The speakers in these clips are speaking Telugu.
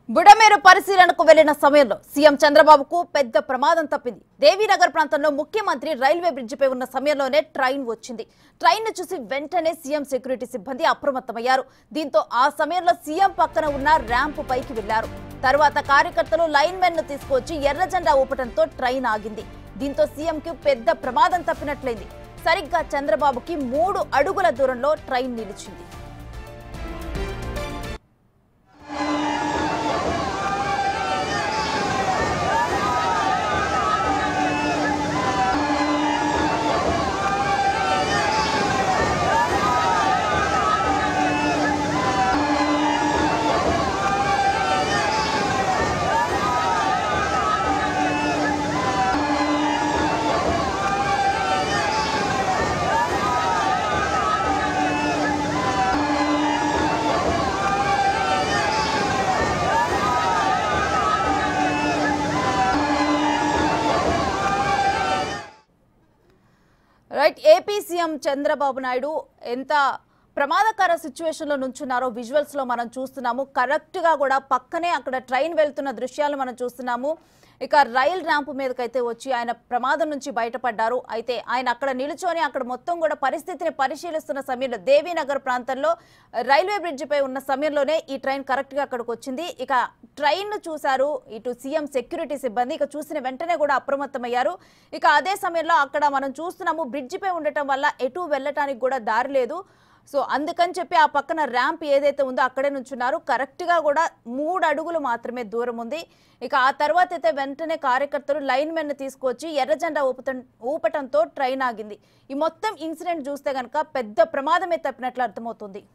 బుడమేరు పరిశీలనకు వెళ్లిన సమయంలో సీఎం చంద్రబాబుకు పెద్ద ప్రమాదం తప్పింది దేవీనగర్ ప్రాంతంలో ముఖ్యమంత్రి రైల్వే బ్రిడ్జిపై ఉన్న సమయంలోనే ట్రైన్ వచ్చింది ట్రైన్ ను చూసి వెంటనే సీఎం సెక్యూరిటీ సిబ్బంది అప్రమత్తమయ్యారు దీంతో ఆ సమయంలో సీఎం పక్కన ఉన్న ర్యాంపు పైకి వెళ్లారు తర్వాత కార్యకర్తలు లైన్ మెన్ ను తీసుకొచ్చి ఎర్ర జెండా ఊపటంతో ట్రైన్ ఆగింది దీంతో సీఎం కి పెద్ద ప్రమాదం తప్పినట్లయింది సరిగ్గా చంద్రబాబుకి మూడు అడుగుల దూరంలో ట్రైన్ నిలిచింది right AP CM Chandrababu Naidu ఎంత ప్రమాదకర సిచ్యువేషన్ లో నుంచున్నారో విజువల్స్ లో మనం చూస్తున్నాము కరెక్ట్ గా కూడా పక్కనే అక్కడ ట్రైన్ వెళ్తున్న దృశ్యాలు మనం చూస్తున్నాము ఇక రైల్ ర్యాంప్ మీదకైతే వచ్చి ఆయన ప్రమాదం నుంచి బయటపడ్డారు అయితే ఆయన అక్కడ నిలుచొని అక్కడ మొత్తం కూడా పరిస్థితిని పరిశీలిస్తున్న సమయంలో దేవీనగర్ ప్రాంతంలో రైల్వే బ్రిడ్జిపై ఉన్న సమయంలోనే ఈ ట్రైన్ కరెక్ట్ గా అక్కడికి వచ్చింది ఇక ట్రైన్ ను చూశారు ఇటు సీఎం సెక్యూరిటీ సిబ్బంది ఇక చూసిన వెంటనే కూడా అప్రమత్తమయ్యారు ఇక అదే సమయంలో అక్కడ మనం చూస్తున్నాము బ్రిడ్జిపై ఉండటం వల్ల ఎటు వెళ్ళటానికి కూడా దారి లేదు సో అందుకని చెప్పి ఆ పక్కన ర్యాంప్ ఏదైతే ఉందో అక్కడే నుంచున్నారు కరెక్ట్గా కూడా మూడు అడుగులు మాత్రమే దూరం ఉంది ఇక ఆ తర్వాత అయితే వెంటనే కార్యకర్తలు లైన్ మెన్ తీసుకొచ్చి ఎర్రజెండా ఊపటం ఊపటంతో ట్రైన్ ఆగింది ఈ మొత్తం ఇన్సిడెంట్ చూస్తే కనుక పెద్ద ప్రమాదమే తప్పినట్లు అర్థమవుతుంది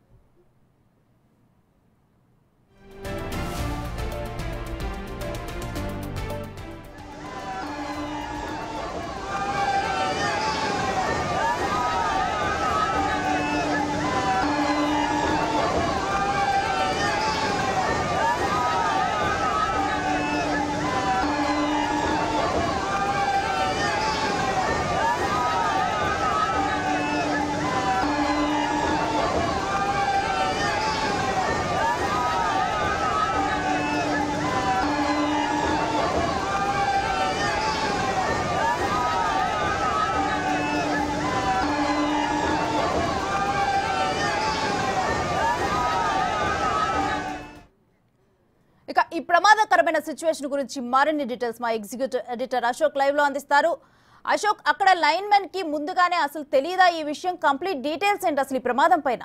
ఇక ఈ ప్రమాదకరమైన సిచ్యువేషన్ గురించి మరిన్ని డీటెయిల్స్ మా ఎగ్జిక్యూటివ్ ఎడిటర్ అశోక్ లైవ్ లో అందిస్తారు అశోక్ అక్కడ లైన్ మెన్ కి ముందుగానే అసలు తెలియదా ఈ విషయం కంప్లీట్ డీటెయిల్స్ ఏంటి అసలు ఈ ప్రమాదం పైన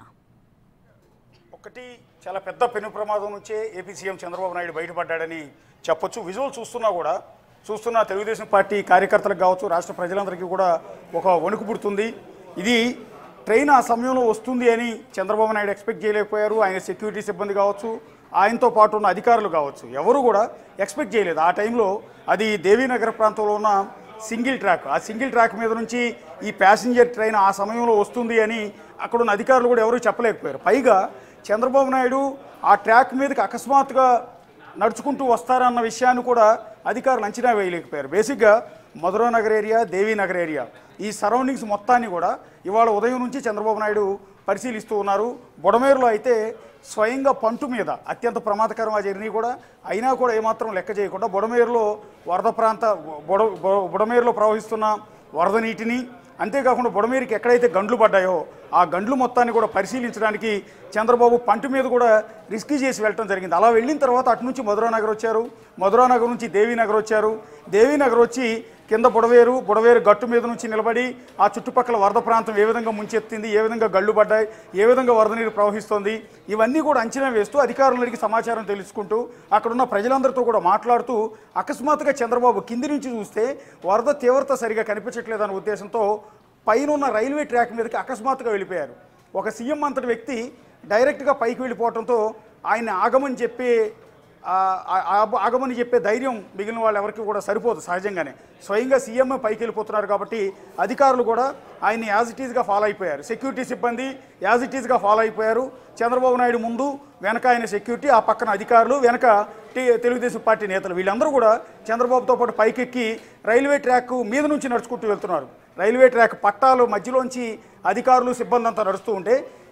ఒకటి చాలా పెద్ద పెను ప్రమాదం నుంచే ఏపీ సీఎం చంద్రబాబు నాయుడు బయటపడ్డాడని చెప్పొచ్చు విజువల్ చూస్తున్నా కూడా చూస్తున్న తెలుగుదేశం పార్టీ కార్యకర్తలకు కావచ్చు రాష్ట్ర ప్రజలందరికీ కూడా ఒక వణుకు పుడుతుంది ఇది ట్రైన్ ఆ సమయంలో వస్తుంది అని చంద్రబాబు నాయుడు ఎక్స్పెక్ట్ చేయలేకపోయారు ఆయన సెక్యూరిటీ సిబ్బంది కావచ్చు ఆయనతో పాటు ఉన్న అధికారులు కావచ్చు ఎవరు కూడా ఎక్స్పెక్ట్ చేయలేదు ఆ టైంలో అది దేవీనగర్ ప్రాంతంలో ఉన్న సింగిల్ ట్రాక్ ఆ సింగిల్ ట్రాక్ మీద నుంచి ఈ ప్యాసింజర్ ట్రైన్ ఆ సమయంలో వస్తుంది అని అక్కడ ఉన్న అధికారులు కూడా ఎవరూ చెప్పలేకపోయారు పైగా చంద్రబాబు నాయుడు ఆ ట్రాక్ మీదకి అకస్మాత్తుగా నడుచుకుంటూ వస్తారన్న విషయాన్ని కూడా అధికారులు అంచనా వేయలేకపోయారు బేసిక్గా మధురా నగర్ ఏరియా దేవీనగర్ ఏరియా ఈ సరౌండింగ్స్ మొత్తాన్ని కూడా ఇవాళ ఉదయం నుంచి చంద్రబాబు నాయుడు పరిశీలిస్తూ ఉన్నారు బుడమేరులో అయితే స్వయంగా పంటు మీద అత్యంత ప్రమాదకరం ఆ జర్నీ కూడా అయినా కూడా ఏమాత్రం లెక్క చేయకుండా బుడమేరులో వరద ప్రాంత బుడ బు- బుడమేరులో ప్రవహిస్తున్న వరద నీటిని అంతేకాకుండా బుడమేరుకి ఎక్కడైతే గండ్లు పడ్డాయో ఆ గండ్లు మొత్తాన్ని కూడా పరిశీలించడానికి చంద్రబాబు పంటు మీద కూడా రిస్క్ చేసి వెళ్ళటం జరిగింది అలా వెళ్ళిన తర్వాత అటు నుంచి మధురానగర్ వచ్చారు మధురానగర్ నుంచి దేవీనగర్ వచ్చారు దేవీనగర్ వచ్చి కింద బుడవేరు బుడవేరు గట్టు మీద నుంచి నిలబడి ఆ చుట్టుపక్కల వరద ప్రాంతం ఏ విధంగా ముంచెత్తింది ఏ విధంగా గళ్ళు పడ్డాయి ఏ విధంగా వరద నీరు ప్రవహిస్తోంది ఇవన్నీ కూడా అంచనా వేస్తూ అధికారులకి సమాచారం తెలుసుకుంటూ అక్కడున్న ప్రజలందరితో కూడా మాట్లాడుతూ అకస్మాత్తుగా చంద్రబాబు కింది నుంచి చూస్తే వరద తీవ్రత సరిగా కనిపించట్లేదన్న ఉద్దేశంతో పైన ఉన్న రైల్వే ట్రాక్ మీదకి అకస్మాత్తుగా వెళ్ళిపోయారు ఒక సీఎం అంతటి వ్యక్తి డైరెక్ట్గా పైకి వెళ్ళిపోవడంతో ఆయన ఆగమని చెప్పే ఆ, ఆ- ఆ- ఆగమని చెప్పే ధైర్యం మిగిలిన వాళ్ళు ఎవరికి కూడా సరిపోదు సహజంగానే స్వయంగా సీఎం పైకి వెళ్ళిపోతున్నారు కాబట్టి అధికారులు కూడా ఆయన యాజ్ ఇట్ ఈజ్గా ఫాలో అయిపోయారు సెక్యూరిటీ సిబ్బంది యాజ్ ఇట్ ఈజ్గా ఫాలో అయిపోయారు చంద్రబాబు నాయుడు ముందు వెనక ఆయన సెక్యూరిటీ ఆ పక్కన అధికారులు వెనక టీ- తెలుగుదేశం పార్టీ నేతలు వీళ్ళందరూ కూడా చంద్రబాబుతో పాటు పైకెక్కి రైల్వే ట్రాక్ మీద నుంచి నడుచుకుంటూ వెళ్తున్నారు రైల్వే ట్రాక్ పట్టాలు మధ్యలోంచి అధికారులు సిబ్బంది అంతా నడుస్తూ ఉంటే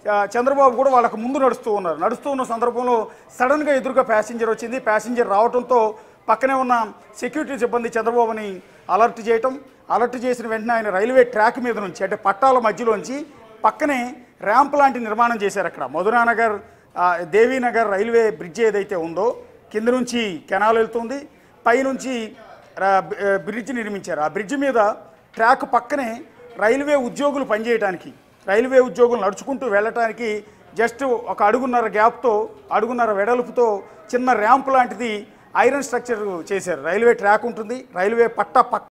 ఆ, చంద్రబాబు కూడా వాళ్ళకు ముందు నడుస్తూ ఉన్నారు నడుస్తూ ఉన్న సందర్భంలో సడన్గా ఎదురుగా ప్యాసింజర్ వచ్చింది ప్యాసింజర్ రావడంతో పక్కనే ఉన్న సెక్యూరిటీ సిబ్బంది చంద్రబాబుని అలర్ట్ చేయటం అలర్ట్ చేసిన వెంటనే ఆయన రైల్వే ట్రాక్ మీద నుంచి అంటే పట్టాల మధ్యలోంచి పక్కనే ర్యాంప్ లాంటి నిర్మాణం చేశారు అక్కడ మధురానగర్ ఆ, దేవీనగర్ రైల్వే బ్రిడ్జ్ ఏదైతే ఉందో కింద నుంచి కెనాల్ వెళ్తుంది పైనుంచి రా- ఆ, బ్రిడ్జ్ నిర్మించారు ఆ బ్రిడ్జ్ మీద ట్రాక్ పక్కనే రైల్వే ఉద్యోగులు పనిచేయడానికి రైల్వే ఉద్యోగులు నడుచుకుంటూ వెళ్ళటానికి జస్ట్ ఒక అడుగున్నర గ్యాప్తో అడుగున్నర వెడల్పుతో చిన్న ర్యాంప్ లాంటిది ఐరన్ స్ట్రక్చర్ చేశారు రైల్వే ట్రాక్ ఉంటుంది రైల్వే పట్ట పక్క